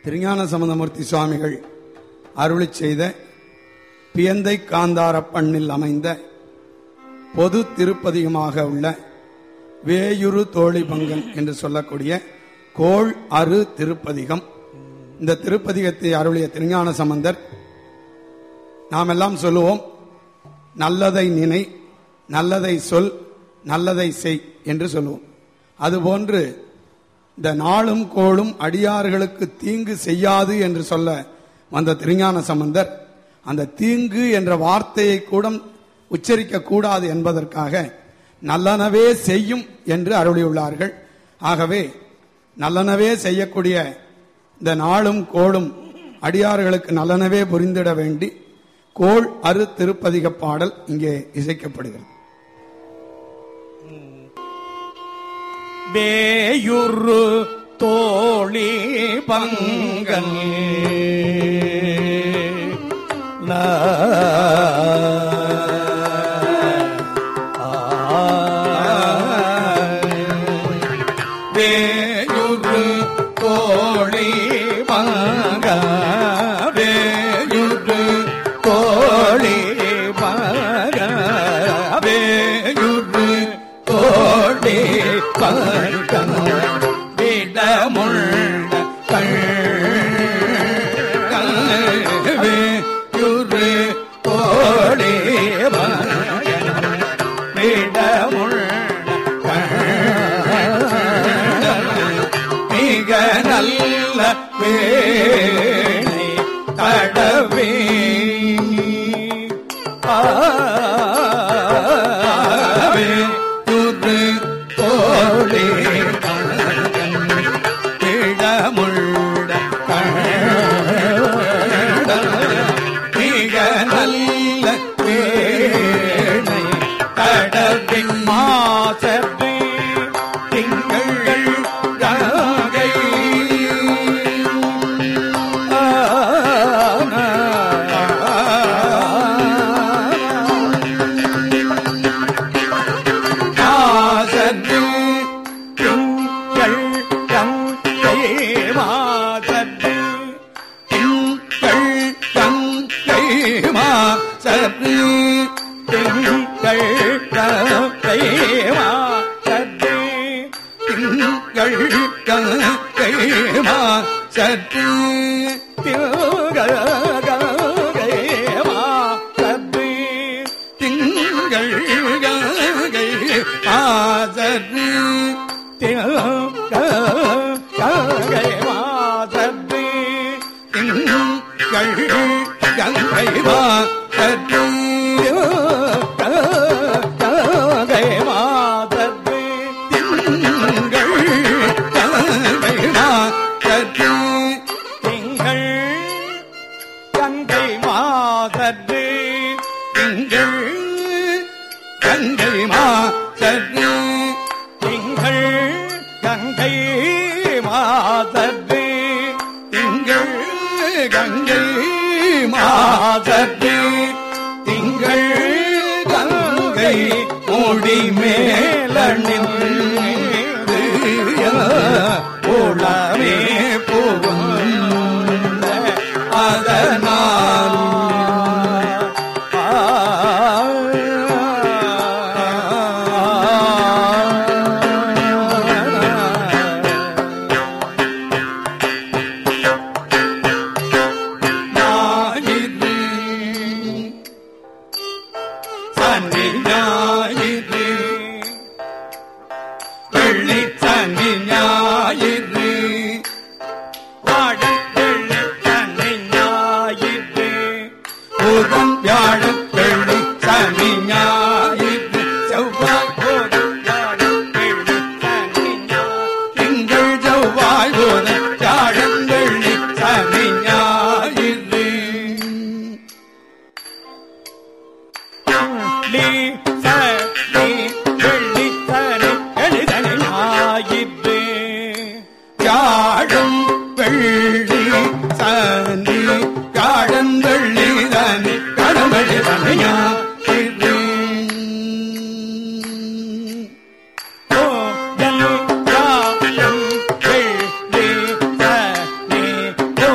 திருஞான சம்பந்தமூர்த்தி சுவாமிகள் அருளிச் செய்த பியந்தை காந்தார பண்ணில் அமைந்த பொது திருப்பதிகமாக உள்ள வேயுரு தோழி பங்கன் என்று சொல்லக்கூடிய கோள் அரு திருப்பதிகம் இந்த திருப்பதிகத்தை அருளிய திருஞான சம்பந்தர் நாம் எல்லாம் சொல்லுவோம் நல்லதை நினை நல்லதை சொல் நல்லதை செய் என்று சொல்லுவோம் அதுபோன்று இந்த நாளும் கோளும் அடியார்களுக்கு தீங்கு செய்யாது என்று சொல்ல வந்த திருஞான சம்பந்தர் அந்த தீங்கு என்ற வார்த்தையை கூட உச்சரிக்க கூடாது என்பதற்காக நல்லனவே செய்யும் என்று அருளியுள்ளார்கள் ஆகவே நல்லனவே செய்யக்கூடிய இந்த நாளும் கோளும் அடியார்களுக்கு நல்லனவே புரிந்திட வேண்டி கோள் அரு திருப்பதிக பாடல் இங்கே இசைக்கப்படுகிறது வேயுரு தோழி பங்கல் நா. ஆ. வேயுரு தோழி பங்க வேயுரு தோழி பங்க வேயுரு தோழி பங்க விடமுள்ள கல்வே யுரு தோழி பங்க விடமுள்ள மிக நல்ல வேணை கடவே ஆவே துரு தோழி இடமுள்ள மிக நல்ல வேணை கடவின் மாசத்து திங்கள் ராகை மாசத்து திங்கள் கங்கை மாசத்து திங்கள் கங்கை மாசத்து திங்கள் கங்கை மாசத்து திங்கள் கங்கை மாசத்து திங்கள் கங்கை மாசத்து திங்கள் கங்கை மாசத்து திங்கள் கங்கை மாசத்து திங்கள் கங்கை மாசத்து கங்கை மாசத்து திங்கள் கங்கை மாசத்து திங்கள் கங்கை மாசத்து திங்கள் கங்கை மாசத்து திங்கள் கங்கை மாசத்து திங்கள் கங்கை மாசத்து திங்கள் கங்கை மூடி மேலணிந்து உளவே புகுந்த அதனால் ஞாயிறு சனி ஞாயிறு வெள்ளி சனி ஞாயிறு வாழன் வெள்ளி சனி ஞாயிறு புதன் வியாழன் வெள்ளி சனி ஞாயிறு செவ்வாய் புதன் வியாழன் வெள்ளி சனி ஞாயிறு திங்கள் செவ்வாய் புதன் வியாழன் வெள்ளி சனி ஞாயிறு லீ சனி வெள்ளி சனி எளிதனி ஞாயிறு வியாழன் வெள்ளி சனி வியாழன் வெள்ளி சனி கடமழி சனி ஞாயிறு ஓ ஜனி வியாழன் வெள்ளி சனி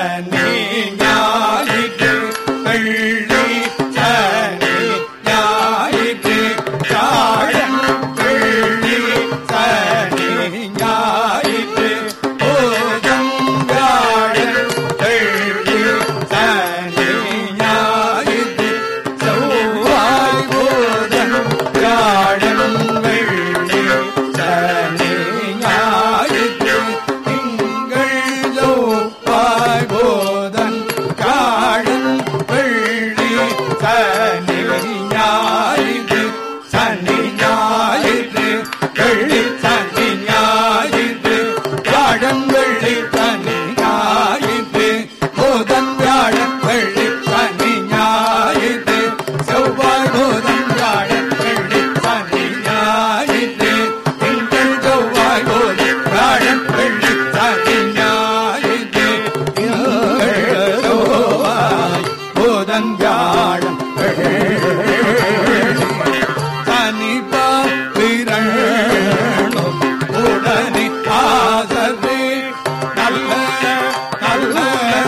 சனி ஞாயிற்று வெள்ளி சனி ஞாயிற்று வியாழன் வெள்ளி சனி ஞாயிற்று புதன் வியாழன் வெள்ளி சனி ஞாயிற்று செவ்வாய் புதன் வியாழன் வெள்ளி சனி ஞாயிற்று திங்கள் செவ்வாய் புதன் வியாழன் வெள்ளி சனி ஞாயிற்று சனி ஞாயிற்று வெள்ளி சனி ஞாயிற்று வியாழன் வெள்ளி சனி ஞாயிற்று புதன் வியாழன் வெள்ளி சனி ஞாயிற்று செவ்வாய் புதன் வியாழன் வெள்ளி சனி ஞாயிற்று திங்கள் செவ்வாய் புதன் வியாழன் வெள்ளி சனி ஞாயிற்று திங்கள் செவ்வாய் புதன் வியாழன் தனிப்பா விரணும் உடனே ஆசரு நல்ல நல்ல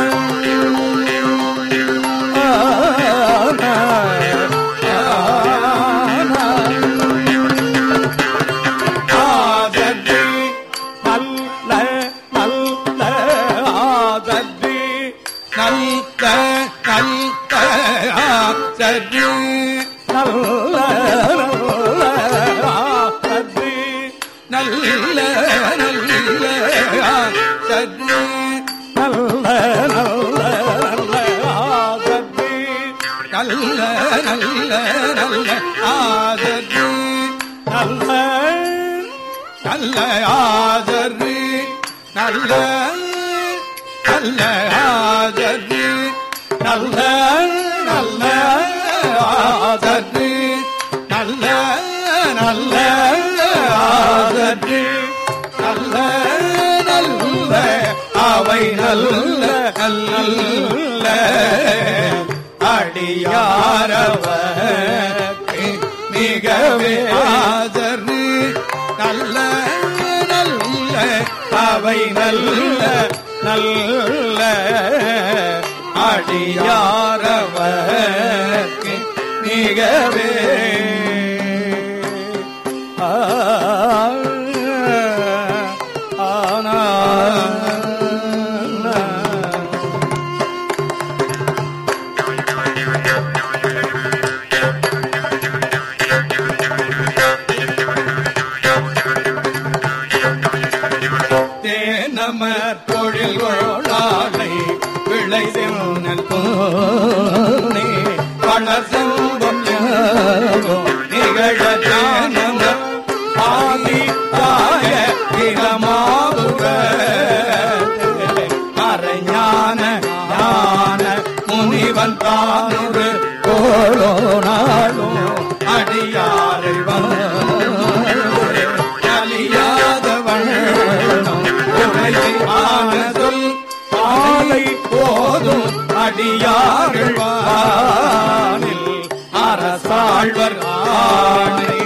ஆசரு நல்ல நல்ல ஆசரு நல்ல நல்ல ஆசரு நல்ல நல்ல ஆசரு நல்ல நல்ல ஆசரு நல்ல நல்ல நல்ல ஆசரு நல்ல நல்ல நல்ல ஆசரு நல்ல நல்ல ஆதரு நல்ல நல்ல ஆதரு நல்ல நல்ல ஆதரு நல்ல நல்ல ஆதரு நல்ல நல்ல அவை நல்ல நல்ல அடியாரவர்க்கு மிகவே ஆதரு நல்ல நல்ல அவை நல்ல நல்ல அடியாரவர்க்கு மிகவே ஆ, ஆனா தேனமர் தொழில் கொழாலை விளை சென்னல் தோனே பணர் செல்வம் யாவும் நிகழ தேனமர் ஆதி தாய தினமாவுக மறைஞான ஞான முனிவன் தானுரு கோலோ நாளும் அடியாரை வந்து அழியாதவன் உரையான சொல் பாலை போதும் அடியார்கள் வானில் அரசாழ்வர் ஆணை